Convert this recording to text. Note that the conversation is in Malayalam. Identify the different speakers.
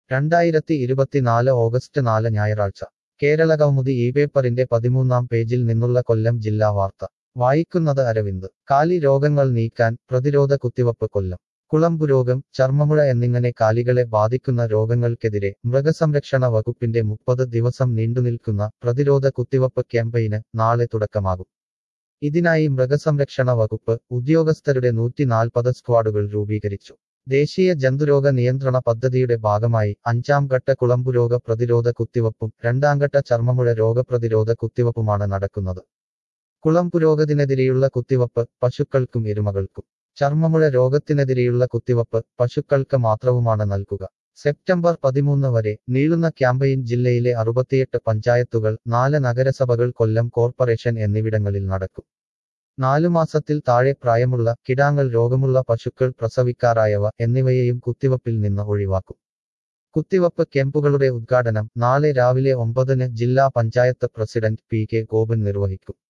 Speaker 1: രണ്ടായിരത്തി ഇരുപത്തിനാല് ഓഗസ്റ്റ് നാല് ഞായറാഴ്ച കേരള കൗമുദി ഈ പേപ്പറിന്റെ പതിമൂന്നാം പേജിൽ നിന്നുള്ള കൊല്ലം ജില്ലാ വാർത്ത വായിക്കുന്നത് അരവിന്ദ് കാലി രോഗങ്ങൾ നീക്കാൻ പ്രതിരോധ കുത്തിവപ്പ് കൊല്ലം കുളമ്പുരോഗം ചർമ്മമുഴ എന്നിങ്ങനെ കാലികളെ ബാധിക്കുന്ന രോഗങ്ങൾക്കെതിരെ മൃഗസംരക്ഷണ വകുപ്പിന്റെ മുപ്പത് ദിവസം നീണ്ടുനിൽക്കുന്ന പ്രതിരോധ കുത്തിവപ്പ് ക്യാമ്പയിന് നാളെ തുടക്കമാകും ഇതിനായി മൃഗസംരക്ഷണ വകുപ്പ് ഉദ്യോഗസ്ഥരുടെ നൂറ്റി നാൽപ്പത് സ്ക്വാഡുകൾ രൂപീകരിച്ചു ദേശീയ ജന്തുരോഗ നിയന്ത്രണ പദ്ധതിയുടെ ഭാഗമായി അഞ്ചാം ഘട്ട കുളമ്പുരോഗ പ്രതിരോധ കുത്തിവപ്പും രണ്ടാംഘട്ട ചർമ്മമുഴ രോഗപ്രതിരോധ കുത്തിവപ്പുമാണ് നടക്കുന്നത് കുളമ്പുരോഗത്തിനെതിരെയുള്ള കുത്തിവപ്പ് പശുക്കൾക്കും എരുമകൾക്കും ചർമ്മമുഴ രോഗത്തിനെതിരെയുള്ള കുത്തിവപ്പ് പശുക്കൾക്ക് മാത്രവുമാണ് നൽകുക സെപ്റ്റംബർ പതിമൂന്ന് വരെ നീളുന്ന ക്യാമ്പയിൻ ജില്ലയിലെ അറുപത്തിയെട്ട് പഞ്ചായത്തുകൾ നാല് നഗരസഭകൾ കൊല്ലം കോർപ്പറേഷൻ എന്നിവിടങ്ങളിൽ നടക്കും നാലു മാസത്തിൽ താഴെ പ്രായമുള്ള കിടാങ്ങൾ രോഗമുള്ള പശുക്കൾ പ്രസവിക്കാറായവ എന്നിവയെയും കുത്തിവപ്പിൽ നിന്ന് ഒഴിവാക്കും കുത്തിവപ്പ് ക്യാമ്പുകളുടെ ഉദ്ഘാടനം നാളെ രാവിലെ ഒമ്പതിന് ജില്ലാ panchayat president P K Gopan നിർവഹിക്കും